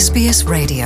SBS Radio.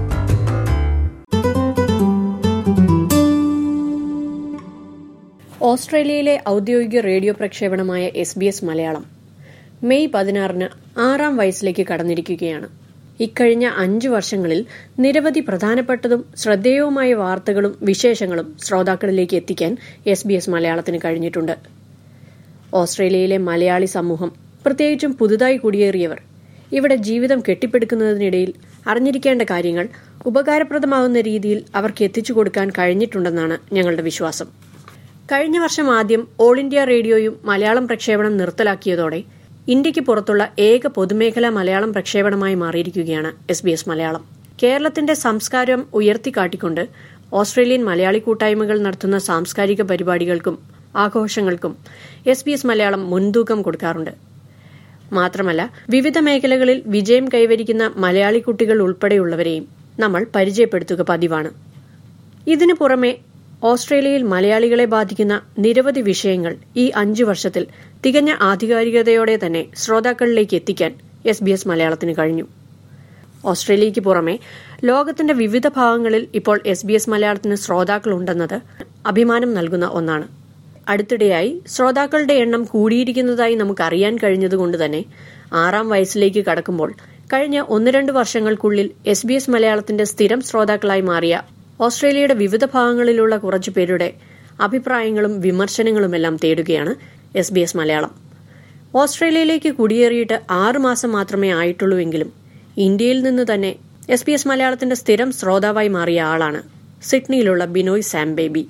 ഓസ്ട്രേലിയയിലെ ഔദ്യോഗിക radio പ്രക്ഷേപണമായ S B S Malayalam May പതിനാറിന് ആറാം വയസ്സിലേക്ക് കടന്നിരിക്കുകയാണ് ഇക്കഴിഞ്ഞ അഞ്ചു വർഷങ്ങളിൽ നിരവധി പ്രധാനപ്പെട്ടതും ശ്രദ്ധേയവുമായ വാർത്തകളും വിശേഷങ്ങളും ശ്രോതാക്കളിലേക്ക് എത്തിക്കാൻ എസ് ബി എസ് മലയാളത്തിന് കഴിഞ്ഞിട്ടുണ്ട് ഓസ്ട്രേലിയയിലെ മലയാളി സമൂഹം പ്രത്യേകിച്ചും പുതുതായി കുടിയേറിയവർ ഇവിടെ ജീവിതം കെട്ടിപ്പടുക്കുന്നതിനിടയിൽ അറിഞ്ഞിരിക്കേണ്ട കാര്യങ്ങൾ ഉപകാരപ്രദമാകുന്ന രീതിയിൽ അവർക്ക് എത്തിച്ചു കൊടുക്കാൻ കഴിഞ്ഞിട്ടുണ്ടെന്നാണ് ഞങ്ങളുടെ വിശ്വാസം കഴിഞ്ഞ വർഷം ആദ്യം ഓൾ ഇന്ത്യ റേഡിയോയും മലയാളം പ്രക്ഷേപണം നിർത്തലാക്കിയതോടെ ഇന്ത്യക്ക് പുറത്തുള്ള ഏക പൊതുമേഖലാ മലയാളം പ്രക്ഷേപണമായി മാറിയിരിക്കുകയാണ് എസ് ബി എസ് മലയാളം കേരളത്തിന്റെ സംസ്കാരം ഉയർത്തിക്കാട്ടിക്കൊണ്ട് ഓസ്ട്രേലിയൻ മലയാളി കൂട്ടായ്മകൾ നടത്തുന്ന സാംസ്കാരിക പരിപാടികൾക്കും ആഘോഷങ്ങൾക്കും എസ് ബി എസ് മലയാളം മുൻതൂക്കം കൊടുക്കാറുണ്ട് മാത്രമല്ല വിവിധ മേഖലകളിൽ വിജയം കൈവരിക്കുന്ന മലയാളി കുട്ടികൾ ഉൾപ്പെടെയുള്ളവരെയും നമ്മൾ പരിചയപ്പെടുത്തുക പതിവാണ് ഇതിനു പുറമെ ഓസ്ട്രേലിയയിൽ മലയാളികളെ ബാധിക്കുന്ന നിരവധി വിഷയങ്ങൾ ഈ അഞ്ചു വർഷത്തിൽ തികഞ്ഞ ആധികാരികതയോടെ തന്നെ ശ്രോതാക്കളിലേക്ക് എത്തിക്കാൻ എസ് ബി എസ് മലയാളത്തിന് കഴിഞ്ഞു ഓസ്ട്രേലിയയ്ക്ക് പുറമെ ലോകത്തിന്റെ വിവിധ ഭാഗങ്ങളിൽ ഇപ്പോൾ എസ് ബി എസ് മലയാളത്തിന് ശ്രോതാക്കളുണ്ടെന്നത് അഭിമാനം നൽകുന്ന ഒന്നാണ് അടുത്തിടെയായി ശ്രോതാക്കളുടെ എണ്ണം കൂടിയിരിക്കുന്നതായി നമുക്ക് അറിയാൻ കഴിഞ്ഞതുകൊണ്ട് തന്നെ ആറാം വയസ്സിലേക്ക് കടക്കുമ്പോൾ കഴിഞ്ഞ ഒന്ന് രണ്ട് വർഷങ്ങൾക്കുള്ളിൽ എസ് ബി എസ് മലയാളത്തിന്റെ സ്ഥിരം ശ്രോതാക്കളായി മാറിയ ഓസ്ട്രേലിയയുടെ വിവിധ ഭാഗങ്ങളിലുള്ള കുറച്ചു പേരുടെ അഭിപ്രായങ്ങളും വിമർശനങ്ങളുമെല്ലാം തേടുകയാണ് എസ് ബി എസ് മലയാളം ഓസ്ട്രേലിയയിലേക്ക് കുടിയേറിയിട്ട് ആറു മാസം മാത്രമേ ആയിട്ടുള്ളൂവെങ്കിലും ഇന്ത്യയിൽ നിന്ന് തന്നെ എസ് ബി എസ് മലയാളത്തിന്റെ സ്ഥിരം ശ്രോതാവായി മാറിയ ആളാണ് സിഡ്നിയിലുള്ള ബിനോയ് സാം ബേബി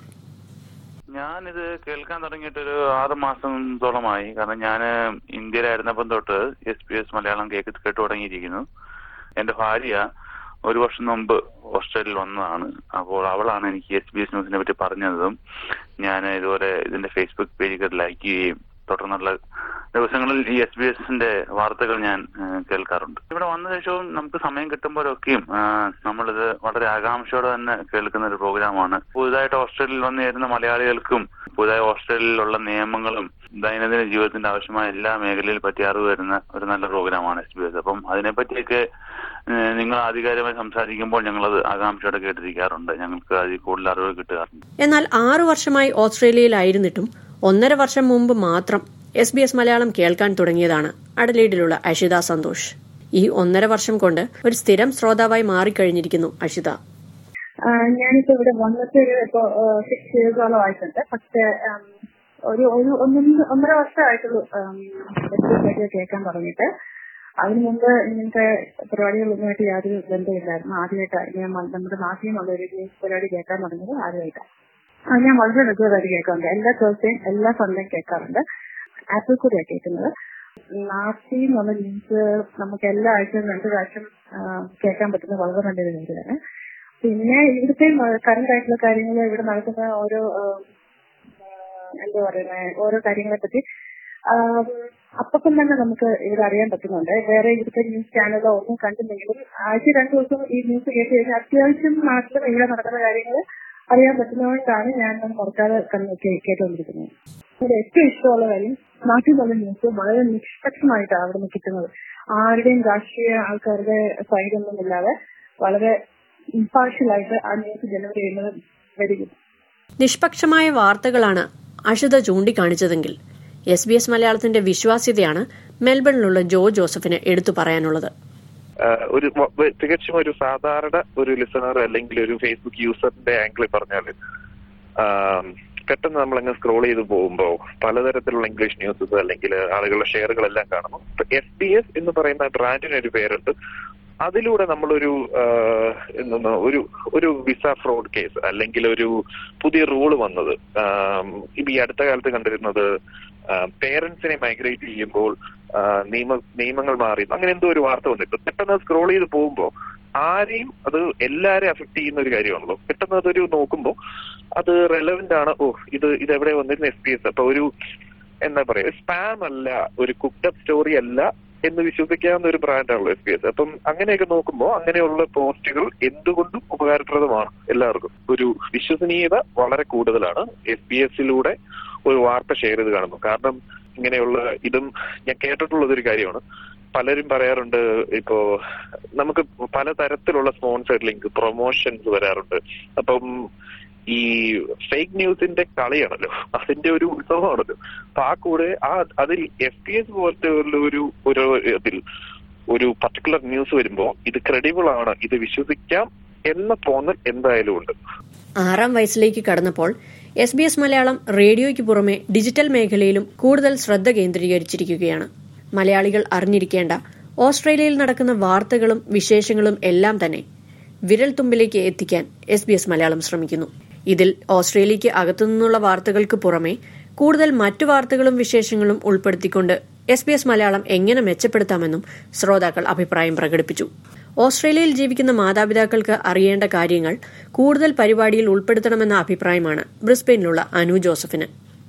ഞാനിത് കേൾക്കാൻ തുടങ്ങിയിട്ട് ഒരു ആറ് മാസത്തോളമായി കാരണം ഞാൻ ഇന്ത്യയിലായിരുന്നപ്പം തൊട്ട് എസ് പി എസ് മലയാളം കേക്ക് കേട്ടു തുടങ്ങിയിരിക്കുന്നു എന്റെ ഭാര്യ ഒരു വർഷം മുമ്പ് ഓസ്ട്രേലിയയിൽ വന്നതാണ് അപ്പോൾ അവളാണ് എനിക്ക് എസ് ബി എസ് ന്യൂസിനെ പറ്റി പറഞ്ഞതും ഞാൻ ഇതുപോലെ ഇതിന്റെ ഫേസ്ബുക്ക് പേജ് ലൈക്ക് ചെയ്യുകയും തുടർന്നുള്ള ദിവസങ്ങളിൽ ഈ എസ് ബി എസിന്റെ വാർത്തകൾ ഞാൻ ഏഹ്, കേൾക്കാറുണ്ട് ഇവിടെ വന്ന ശേഷവും നമുക്ക് സമയം കിട്ടുമ്പോഴൊക്കെയും ആഹ്, നമ്മളിത് വളരെ ആകാംക്ഷയോടെ തന്നെ കേൾക്കുന്ന ഒരു പ്രോഗ്രാമാണ് പുതുതായിട്ട് ഓസ്ട്രേലിയയിൽ വന്നു ചേരുന്ന മലയാളികൾക്കും പുതുതായി ഓസ്ട്രേലിയയിലുള്ള നിയമങ്ങളും ദൈനംദിന ജീവിതത്തിന്റെ ആവശ്യമായ എല്ലാ മേഖലയിൽ പറ്റി അറിവ് വരുന്ന ഒരു നല്ല പ്രോഗ്രാമാണ് എസ് ബി എസ് അപ്പം അതിനെപ്പറ്റിയൊക്കെ ഏഹ്, നിങ്ങൾ ആധികാരികമായി സംസാരിക്കുമ്പോൾ ഞങ്ങളത് ആകാംക്ഷയോടെ കേട്ടിരിക്കാറുണ്ട് ഞങ്ങൾക്ക് അതിൽ കൂടുതൽ അറിവ് കിട്ടാറുണ്ട് എന്നാൽ ആറു വർഷമായി ഓസ്ട്രേലിയയിലായിരുന്നിട്ടും ഒന്നര വർഷം മുമ്പ് മാത്രം എസ് ബി എസ് മലയാളം കേൾക്കാൻ തുടങ്ങിയതാണ് അഡലൈഡിലുള്ള അഷിത സന്തോഷ് ഈ ഒന്നര വർഷം കൊണ്ട് ഒരു സ്ഥിരം ശ്രോതാവായി മാറിക്കഴിഞ്ഞിരിക്കുന്നു അഷിത ആ, ഞാനിപ്പോ ഇവിടെ വന്നിട്ട് ഒരു ഇപ്പോ സിക്സ് ഇയേഴ്സോളം ആയിട്ടുണ്ട് പക്ഷെ ഉം, ഒരു ഒരു ഒന്നൊന്ന് ഒന്നര വർഷമായിട്ടുള്ളൂ റേഡിയോ കേൾക്കാൻ തുടങ്ങിയിട്ട് അതിനു മുമ്പ് ഇങ്ങനത്തെ പരിപാടികളൊന്നുമായിട്ട് യാതൊരു ബന്ധമില്ലായിരുന്നു ആദ്യമായിട്ടാണ് ഞാൻ മ- നമ്മുടെ നാട്ടിൽ നിന്നുള്ള ഒരു ന്യൂസ് പരിപാടി കേൾക്കാൻ തുടങ്ങിയത് ആദ്യമായിട്ടാണ് ആ ഞാൻ വളരെ റെഗുലറായിട്ട് കേൾക്കാറുണ്ട് എല്ലാ ദിവസത്തെയും എല്ലാ സൺഡേയും കേൾക്കാറുണ്ട് ആപ്പിൾ കൂടിയാണ് കേൾക്കുന്നത് നാട്ടിൽ നിന്നുള്ള ന്യൂസ് നമുക്ക് എല്ലാ ആഴ്ചയും രണ്ടു പ്രാവശ്യം ആ, കേൾക്കാൻ പറ്റുന്ന വളരെ നല്ലൊരു കാര്യമാണ് പിന്നെ ഇവിടുത്തെ കറണ്ട് ആയിട്ടുള്ള കാര്യങ്ങൾ ഇവിടെ നടക്കുന്ന ഓരോ ആം, ആ, എന്താ പറയുന്നത് ഓരോ കാര്യങ്ങളെ പറ്റി ആം, അപ്പം തന്നെ നമുക്ക് ഇവിടെ അറിയാൻ പറ്റുന്നുണ്ട് വേറെ ഇവിടുത്തെ ന്യൂസ് ചാനലോ ഒന്നും കണ്ടില്ലെങ്കിലും ആഴ്ച രണ്ടു ദിവസം ഈ ന്യൂസ് കേട്ട് കഴിഞ്ഞാൽ അത്യാവശ്യം നാട്ടിലും ഇവിടെ നടക്കുന്ന കാര്യങ്ങൾ അറിയാൻ പറ്റുന്നതുകൊണ്ടാണ് ഞാൻ അത് മുറക്കാതെ കണ്ണ് കേ- കേട്ടുകൊണ്ടിരിക്കുന്നത് ഇവിടെ ഏറ്റവും ഇഷ്ടമുള്ള കാര്യം നാട്ടിൽ നിന്നുള്ള ന്യൂസ് വളരെ നിഷ്പക്ഷമായിട്ടാണ് അവിടെ നിന്ന് കിട്ടുന്നത് ആരുടെയും രാഷ്ട്രീയ ആൾക്കാരുടെ സൈഡൊന്നും ഇല്ലാതെ വളരെ ഇമ്പാർഷ്യൽ ആയിട്ട് ആ ന്യൂസ് ഡെലിവർ ചെയ്യുന്നത് വെരി ഗുഡ് നിഷ്പക്ഷമായ വാർത്തകളാണ് അഷിത ചൂണ്ടിക്കാണിച്ചതെങ്കിൽ എസ് ബി എസ് മലയാളത്തിന്റെ വിശ്വാസ്യതയാണ് മെൽബണിലുള്ള ജോ ജോസഫിന് എടുത്തു പറയാനുള്ളത് ആഹ് ഒരു മൊ- വ- തികച്ചും ഒരു സാധാരണ ഒരു ലിസണർ അല്ലെങ്കിൽ ഒരു ഫേസ്ബുക്ക് യൂസറിന്റെ ആംഗിളിൽ പറഞ്ഞാൽ പെട്ടെന്ന് നമ്മൾ അങ്ങ് സ്ക്രോൾ ചെയ്ത് പോകുമ്പോൾ പലതരത്തിലുള്ള ഇംഗ്ലീഷ് ന്യൂസസ് അല്ലെങ്കിൽ ആളുകളുടെ ഷെയറുകളെല്ലാം കാണുന്നു എസ് ബി എസ് എന്ന് പറയുന്ന ബ്രാൻഡിന് ഒരു പേരുണ്ട് അതിലൂടെ നമ്മളൊരു ആഹ്, എന്താണ് ഒരു ഒരു വിസ ഫ്രോഡ് കേസ് അല്ലെങ്കിൽ ഒരു പുതിയ റൂള് വന്നത് ആം, ഇപ്പൊ ഈ അടുത്ത കാലത്ത് കണ്ടിരുന്നത് പേരൻസിനെ മൈഗ്രേറ്റ് ചെയ്യുമ്പോൾ ആ, നിയമ നിയമങ്ങൾ മാറി അങ്ങനെ എന്തോ ഒരു വാർത്ത വന്നിട്ട് പെട്ടെന്ന് സ്ക്രോൾ ചെയ്ത് പോകുമ്പോൾ ആരെയും അത് എല്ലാരെയും അഫക്ട് ചെയ്യുന്ന ഒരു കാര്യമാണല്ലോ പെട്ടെന്ന് അതൊരു നോക്കുമ്പോൾ അത് റെലവെന്റ് ആണ് ഓ ഇത് ഇത് എവിടെ വന്നിരുന്ന എസ് പി എസ് അപ്പൊ ഒരു എന്താ പറയാ സ്പാം അല്ല ഒരു കുക്ക്ഡ് സ്റ്റോറി അല്ല എന്ന് വിശ്വസിക്കാവുന്ന ഒരു ബ്രാൻഡാണല്ലോ എസ് പി എസ് അപ്പം അങ്ങനെയൊക്കെ നോക്കുമ്പോൾ അങ്ങനെയുള്ള പോസ്റ്റുകൾ എന്തുകൊണ്ടും ഉപകാരപ്രദമാണ് എല്ലാവർക്കും ഒരു വിശ്വസനീയത വളരെ കൂടുതലാണ് എസ് പി എസിലൂടെ ഒരു വാർത്ത ഷെയർ ചെയ്ത് കാണുന്നു കാരണം ഇങ്ങനെയുള്ള ഇതും ഞാൻ കേട്ടിട്ടുള്ളത് ഒരു കാര്യമാണ് പലരും പറയാറുണ്ട് ഇപ്പോ നമുക്ക് പലതരത്തിലുള്ള സ്പോൺസേഡ് ലിങ്ക് പ്രൊമോഷൻസ് വരാറുണ്ട് അപ്പം ഈ ഫേക്ക് ന്യൂസിന്റെ കളിയാണല്ലോ അതിന്റെ ഒരു ഉത്സവമാണല്ലോ അപ്പൊ ആ കൂടെ ആ അതിൽ എഫ് പി എസ് പോലത്തെ ഒരു ഒരു ഇതിൽ ഒരു പർട്ടിക്കുലർ ന്യൂസ് വരുമ്പോ ഇത് ക്രെഡിബിൾ ആണ് ഇത് വിശ്വസിക്കാം എന്ന തോന്നൽ എന്തായാലും ഉണ്ട് ആറാം വയസ്സിലേക്ക് കടന്നപ്പോൾ എസ് ബി എസ് മലയാളം റേഡിയോയ്ക്ക് പുറമെ ഡിജിറ്റൽ മേഖലയിലും കൂടുതൽ ശ്രദ്ധ കേന്ദ്രീകരിച്ചിരിക്കുകയാണ് മലയാളികൾ അറിഞ്ഞിരിക്കേണ്ട ഓസ്ട്രേലിയയിൽ നടക്കുന്ന വാർത്തകളും വിശേഷങ്ങളും എല്ലാം തന്നെ വിരൽ തുമ്പിലേക്ക് എത്തിക്കാൻ എസ് ബി എസ് മലയാളം ശ്രമിക്കുന്നു ഇതിൽ ഓസ്ട്രേലിയയ്ക്ക് അകത്തുനിന്നുള്ള വാർത്തകൾക്ക് പുറമെ കൂടുതൽ മറ്റു വാർത്തകളും വിശേഷങ്ങളും ഉൾപ്പെടുത്തിക്കൊണ്ട് എസ് ബി എസ് മലയാളം എങ്ങനെ മെച്ചപ്പെടുത്താമെന്നും ശ്രോതാക്കൾ അഭിപ്രായം പ്രകടിപ്പിച്ചു ഓസ്ട്രേലിയയിൽ ജീവിക്കുന്ന മാതാപിതാക്കൾക്ക് അറിയേണ്ട കാര്യങ്ങൾ കൂടുതൽ പരിപാടിയിൽ ഉൾപ്പെടുത്തണമെന്ന അഭിപ്രായമാണ് ബ്രിസ്ബെയിനിലുള്ള അനു ജോസഫിന്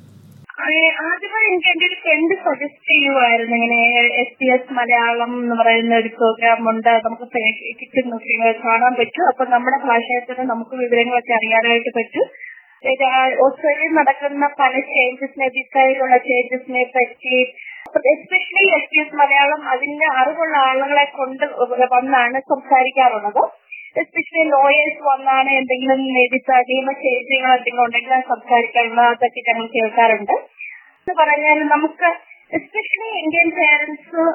ആദ്യമായി എനിക്ക് എന്റെ ഒരു ഫ്രണ്ട് സജസ്റ്റ് ചെയ്യുമായിരുന്നു ഇങ്ങനെ എസ് പി എസ് മലയാളം എന്ന് പറയുന്ന ഒരു പ്രോഗ്രാം ഉണ്ട് നമുക്ക് കിട്ടുന്നു കാണാൻ പറ്റും അപ്പൊ നമ്മുടെ ഭാഷയിൽ തന്നെ നമുക്ക് വിവരങ്ങളൊക്കെ അറിയാനായിട്ട് പറ്റും ഓസ്ട്രേലിയയിൽ നടക്കുന്ന പല ചേഞ്ചസിനെ വിസയിലുള്ള ചേഞ്ചസിനെ പറ്റി especially S P S Malayalam അതിന്റെ അറിവുള്ള ആളുകളെ കൊണ്ട് വന്നാണ് സംസാരിക്കാറുള്ളത് എസ്പെഷ്യലി ലോയേഴ്സ് വന്നാണ് എന്തെങ്കിലും വിസ നിയമ ചേഞ്ചുകൾ എന്തെങ്കിലും ഉണ്ടെങ്കിൽ സംസാരിക്കാറുള്ളത് അതൊക്കെ ഞങ്ങൾ കേൾക്കാറുണ്ട് എന്ന് പറഞ്ഞാൽ നമുക്ക് എസ്പെഷ്യലി ഇന്ത്യൻ പേരൻസ്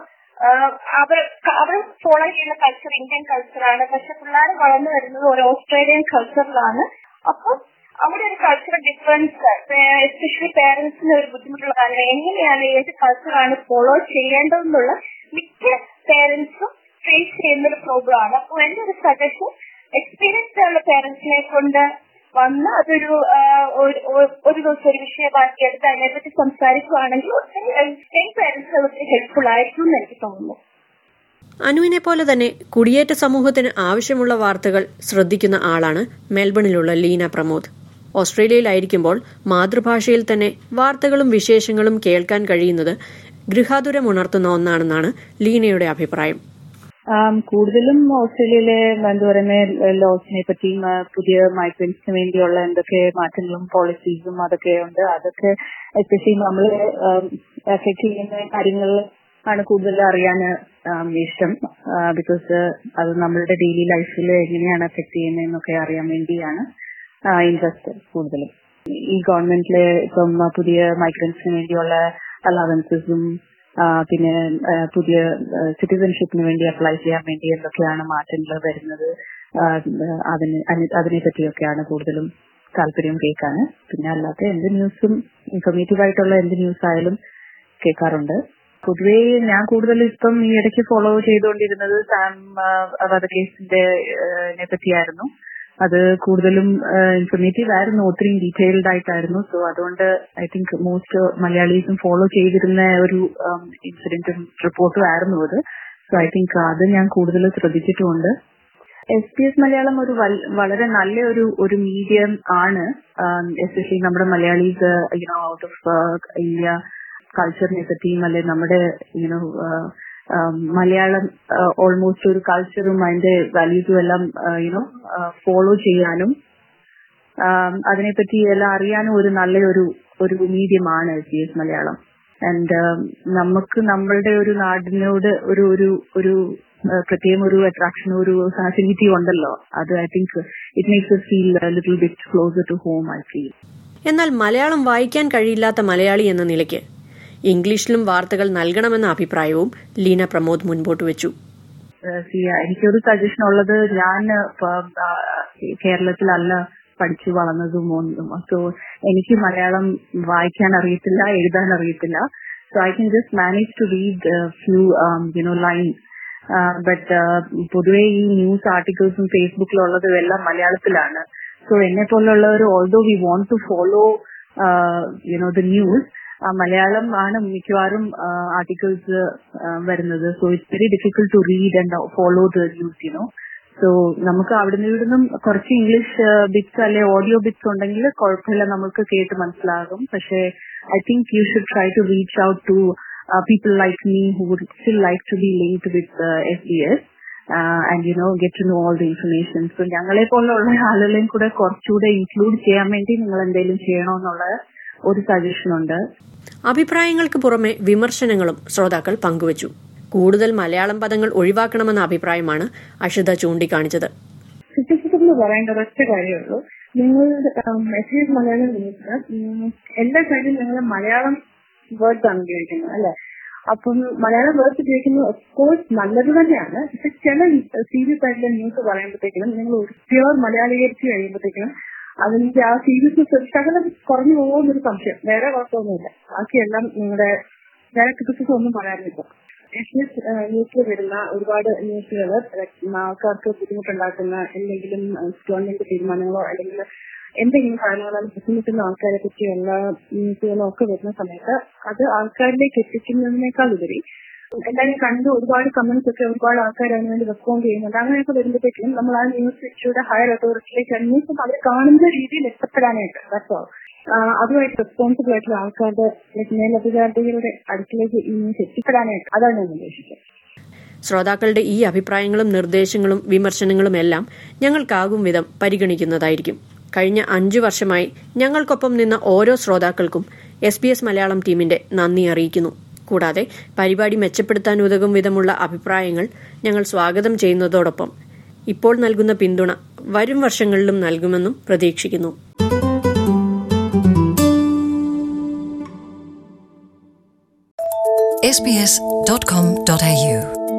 അവർ അവർ ഫോളോ ചെയ്യുന്ന കൾച്ചർ ഇന്ത്യൻ കൾച്ചറാണ് പക്ഷെ പിള്ളേർ വളർന്നു വരുന്നത് ഒരു ഓസ്ട്രേലിയൻ കൾച്ചറിലാണ് അപ്പം അവിടെ ഒരു കൾച്ചറൽ ഡിഫറൻസ് എസ്പെഷ്യലി പേരൻസിന് ഒരു ബുദ്ധിമുട്ടുള്ള കാര്യം എങ്ങനെയാണ് ഏത് കൾച്ചറാണ് ഫോളോ ചെയ്യേണ്ടതെന്നുള്ള മിക്ക പേരൻസും ഫേസ് ചെയ്യുന്ന ഒരു പ്രോബ്ലം ആണ് അപ്പോൾ എന്റെ ഒരു സജഷൻ എക്സ്പീരിയൻസ് ഉള്ള പേരൻസിനെ കൊണ്ട് വന്ന് അതൊരു ഒരു ദിവസം ഒരു വിഷയമാക്കി എടുത്ത് അതിനെപ്പറ്റി സംസാരിക്കുകയാണെങ്കിൽ പേരൻസ് ഒത്തിരി ഹെൽപ്ഫുൾ ആയിരിക്കും എന്ന് എനിക്ക് തോന്നുന്നു അനുവിനെ പോലെ തന്നെ കുടിയേറ്റ സമൂഹത്തിന് ആവശ്യമുള്ള വാർത്തകൾ ശ്രദ്ധിക്കുന്ന ആളാണ് മെൽബണിലുള്ള ലീന പ്രമോദ് ഓസ്ട്രേലിയയിലായിരിക്കുമ്പോൾ മാതൃഭാഷയിൽ തന്നെ വാർത്തകളും വിശേഷങ്ങളും കേൾക്കാൻ കഴിയുന്നത് ഗൃഹാതുരമുണർത്തുന്ന ഒന്നാണെന്നാണ് ലീനയുടെ അഭിപ്രായം കൂടുതലും ഓസ്ട്രേലിയയിലെ എന്താ പറയുന്ന ലോസിനെ പറ്റിയും പുതിയ മൈഗ്രൻസിന് വേണ്ടിയുള്ള എന്തൊക്കെ മാറ്റങ്ങളും പോളിസീസും അതൊക്കെ ഉണ്ട് അതൊക്കെ എസ്പെഷ്യലി നമ്മൾ എഫക്ട് ചെയ്യുന്ന കാര്യങ്ങൾ ആണ് കൂടുതൽ അറിയാൻ ഇഷ്ടം ബിക്കോസ് അത് നമ്മളുടെ ഡെയിലി ലൈഫിൽ എങ്ങനെയാണ് എഫക്ട് ചെയ്യുന്നതെന്നൊക്കെ അറിയാൻ വേണ്ടിയാണ് ഇൻട്രസ്റ്റ് കൂടുതലും ഈ ഗവൺമെന്റിലെ ഇപ്പം പുതിയ മൈഗ്രൻസിന് വേണ്ടിയുള്ള അലവൻസസും പിന്നെ പുതിയ സിറ്റിസൺഷിപ്പിന് വേണ്ടി അപ്ലൈ ചെയ്യാൻ വേണ്ടി എന്തൊക്കെയാണ് മാറ്റങ്ങൾ വരുന്നത് അതിന് അതിനെ പറ്റിയൊക്കെയാണ് കൂടുതലും താല്പര്യം കേൾക്കാൻ പിന്നെ അല്ലാത്ത എന്ത് ന്യൂസും ഇൻഫോർമേറ്റീവ് ആയിട്ടുള്ള എന്ത് ന്യൂസ് ആയാലും കേൾക്കാറുണ്ട് പൊതുവേ ഞാൻ കൂടുതൽ ഇപ്പം ഈ ഇടയ്ക്ക് ഫോളോ ചെയ്തുകൊണ്ടിരുന്നത് സാം വധക്കേസിന്റെ പറ്റിയായിരുന്നു അത് കൂടുതലും ഇൻഫർമേറ്റീവ് ആയിരുന്നു ഒത്തിരി ഡീറ്റെയിൽഡ് ആയിട്ടായിരുന്നു സോ അതുകൊണ്ട് ഐ തിങ്ക് മോസ്റ്റ് മലയാളീസും ഫോളോ ചെയ്തിരുന്ന ഒരു ഇൻസിഡന്റും റിപ്പോർട്ടും ആയിരുന്നു അത് സോ ഐ തിങ്ക് അത് ഞാൻ കൂടുതൽ ശ്രദ്ധിച്ചിട്ടുമുണ്ട് എസ് പി എസ് മലയാളം ഒരു വളരെ നല്ല ഒരു ഒരു മീഡിയം ആണ് എസ്പെഷ്യലി നമ്മുടെ Malayalees you know out of India കൾച്ചറിനെ പറ്റിയും അല്ലെ നമ്മുടെ യുനോ മലയാളം ഓൾമോസ്റ്റ് ഒരു കൾച്ചറും അതിന്റെ വാല്യൂസും എല്ലാം യുനോ ഫോളോ ചെയ്യാനും അതിനെപ്പറ്റി എല്ലാം അറിയാനും ഒരു നല്ലൊരു ഒരു മീഡിയമാണ് S B S Malayalam and നമുക്ക് നമ്മളുടെ ഒരു നാടിനോട് ഒരു ഒരു ഒരു പ്രത്യേകം ഒരു അട്രാക്ഷൻ ഒരു ഫാസിലിറ്റി ഉണ്ടല്ലോ അത് I think it makes feel little bit closer to home I feel എന്നാൽ മലയാളം വായിക്കാൻ കഴിയില്ലാത്ത മലയാളി എന്ന നിലയ്ക്ക് ഇംഗ്ലീഷിലും വാർത്തകൾ നൽകണമെന്ന അഭിപ്രായവും ലീന പ്രമോദ് മുൻപോട്ട് വെച്ചു എനിക്കൊരു സജഷൻ ഉള്ളത് ഞാൻ കേരളത്തിലല്ല പഠിച്ചു വളർന്നതും ഒന്നും സോ എനിക്ക് മലയാളം വായിക്കാൻ അറിയത്തില്ല എഴുതാൻ അറിയത്തില്ല so I can just manage to read few you know lines but പൊതുവെ ഈ ന്യൂസ് ആർട്ടിക്കിൾസും ഫേസ്ബുക്കിലുള്ളതും എല്ലാം മലയാളത്തിലാണ് സോ എന്നെ പോലുള്ളവർ although we want to follow you know the news Malayalam ആണ് മിക്കവാറും ആർട്ടിക്കിൾസ് വരുന്നത് so it's very difficult to read and follow the news you know so നമുക്ക് അവിടുന്ന് ഇവിടുന്നും കുറച്ച് ഇംഗ്ലീഷ് ബിറ്റ്സ് അല്ലെ ഓഡിയോ ബിറ്റ്സ് ഉണ്ടെങ്കിൽ കുഴപ്പമില്ല നമുക്ക് കേട്ട് മനസ്സിലാകും പക്ഷേ I think you should try to reach out to people like me who would still like to be linked with S B S and you no get to know all the information so ഞങ്ങളെ പോലുള്ള ആളുകളെയും കൂടെ കുറച്ചുകൂടെ include ചെയ്യാൻ വേണ്ടി നിങ്ങൾ എന്തെങ്കിലും ചെയ്യണമെന്നുള്ള ഒരു സജഷൻ ഉണ്ട് അഭിപ്രായങ്ങൾക്ക് പുറമെ വിമർശനങ്ങളും ശ്രോതാക്കൾ പങ്കുവച്ചു കൂടുതൽ മലയാളം പദങ്ങൾ ഒഴിവാക്കണമെന്ന അഭിപ്രായമാണ് അഷിത ചൂണ്ടിക്കാണിച്ചത് ക്രിറ്റിസിസം എന്ന് പറയേണ്ട ഒരൊറ്റ കാര്യമുള്ളൂ നിങ്ങൾ മെസ്സേജ് മലയാളം ന്യൂസ് എല്ലാ കാര്യവും നിങ്ങൾ മലയാളം വേർഡ്സ് ആണ് ഉപയോഗിക്കുന്നത് അല്ലെ അപ്പം മലയാളം വേർഡ്സ് ഉപയോഗിക്കുന്നത് ഓഫ്കോഴ്സ് നല്ലത് തന്നെയാണ് പക്ഷെ ചില സീരിയസ് ആയിട്ടുള്ള ന്യൂസ് പറയുമ്പോഴത്തേക്കും നിങ്ങൾ ഒരു പ്യുവർ മലയാളീകരിച്ച് കഴിയുമ്പോഴത്തേക്കും അതിന്റെ ആ സീരിയസ്നെസ് ശകലം കുറഞ്ഞു പോകുമെന്നൊരു സംശയം വേറെ കുഴപ്പമൊന്നുമില്ല ബാക്കിയെല്ലാം നിങ്ങളുടെ വേറെ ക്രിറ്റിസിസം ഒന്നും പറയാനില്ല ന്യൂസിൽ വരുന്ന ഒരുപാട് ന്യൂസുകൾ ആൾക്കാർക്ക് ബുദ്ധിമുട്ടുണ്ടാക്കുന്ന എന്തെങ്കിലും ഗവൺമെന്റ് തീരുമാനങ്ങളോ അല്ലെങ്കിൽ എന്തെങ്കിലും കാരണങ്ങളാൽ ബുദ്ധിമുട്ടുന്ന ആൾക്കാരെ പറ്റിയുള്ള ന്യൂസുകളോ ഒക്കെ വരുന്ന സമയത്ത് അത് ആൾക്കാരിലേക്ക് എത്തിക്കുന്നതിനേക്കാൾ ഉപരി എല്ലാവരും കണ്ട് ഒരുപാട് കമന്റ്സ് ഒക്കെ ഒരുപാട് ആൾക്കാർ അതിന് വേണ്ടി റെസ്പോണ്ട് ചെയ്യുന്നുണ്ട് അങ്ങനെയൊക്കെ വരുമ്പോഴത്തേക്കും നമ്മൾ ആ ന്യൂസ് ഇഷ്യൂടെ ഹയർ അതോറിറ്റിയിലേക്ക് ന്യൂസ് അവർ കാണുന്ന രീതിയിൽ എത്തപ്പെടാനായിട്ട് ദാറ്റ്സ് അതുമായിട്ട് റെസ്പോൺസിബിൾ ആയിട്ടുള്ള ആൾക്കാരുടെ മേലധികാരികളുടെ അടുക്കിലേക്ക് ഈ ന്യൂസ് എത്തിപ്പെടാനായിട്ട് അതാണ് ഞാൻ ഉദ്ദേശിച്ചത് ശ്രോതാക്കളുടെ ഈ അഭിപ്രായങ്ങളും നിർദ്ദേശങ്ങളും വിമർശനങ്ങളും എല്ലാം ഞങ്ങൾക്കാകും വിധം പരിഗണിക്കുന്നതായിരിക്കും കഴിഞ്ഞ അഞ്ചു വർഷമായി ഞങ്ങൾക്കൊപ്പം നിന്ന ഓരോ ശ്രോതാക്കൾക്കും എസ് ബി എസ് മലയാളം ടീമിന്റെ നന്ദി അറിയിക്കുന്നു കൂടാതെ പരിപാടി മെച്ചപ്പെടുത്താൻ ഉതകും വിധമുള്ള അഭിപ്രായങ്ങൾ ഞങ്ങൾ സ്വാഗതം ചെയ്യുന്നതോടൊപ്പം ഇപ്പോൾ നൽകുന്ന പിന്തുണ വരും വർഷങ്ങളിലും നൽകുമെന്നും പ്രതീക്ഷിക്കുന്നു sbs.com.au